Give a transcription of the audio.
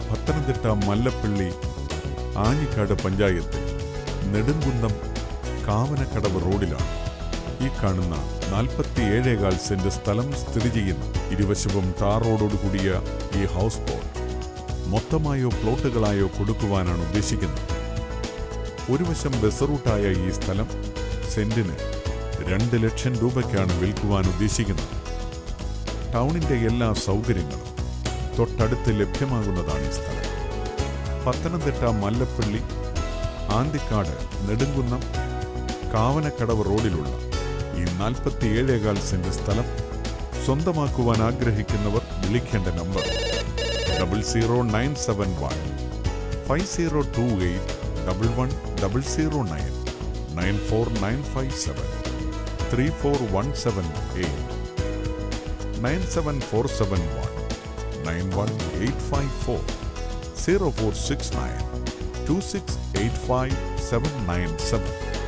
പത്തനംതിട്ട മല്ലപ്പള്ളി ആഞ്ഞിക്കാട് പഞ്ചായത്തിൽ നെടുങ്കുന്നം കാവനക്കടവ് റോഡിലാണ് ഈ കാണുന്ന നാൽപ്പത്തിയേഴേകാൽ സെന്റ് സ്ഥലം സ്ഥിതി ചെയ്യുന്ന ഇരുവശവും ടാർ റോഡോട് കൂടിയ ഈ ഹൗസ് ബോട്ട് മൊത്തമായോ പ്ലോട്ടുകളായോ കൊടുക്കുവാനാണ് ഉദ്ദേശിക്കുന്നത് ഒരു വശം ബസ് റൂട്ടായ ഈ സ്ഥലം സെന്റിന് രണ്ട് ലക്ഷം രൂപയ്ക്കാണ് വിൽക്കുവാൻ ഉദ്ദേശിക്കുന്നത് ടൗണിന്റെ എല്ലാ സൗകര്യങ്ങളും തൊട്ടടുത്ത് ലഭ്യമാകുന്നതാണ് ഈ സ്ഥലം പത്തനംതിട്ട മല്ലപ്പള്ളി ആന്തിക്കാട് നെടുങ്കുന്നം കാവനക്കടവ് റോഡിലുള്ള ഈ നാൽപ്പത്തിയേഴേകാൽ സെന്റ് സ്ഥലം സ്വന്തമാക്കുവാൻ ആഗ്രഹിക്കുന്നവർ വിളിക്കേണ്ട number double zero nine seven one five zero two eight double one double zero nine nine four nine five seven three four one seven eight nine seven four seven one nine one eight five four zero four six nine two six eight five seven nine seven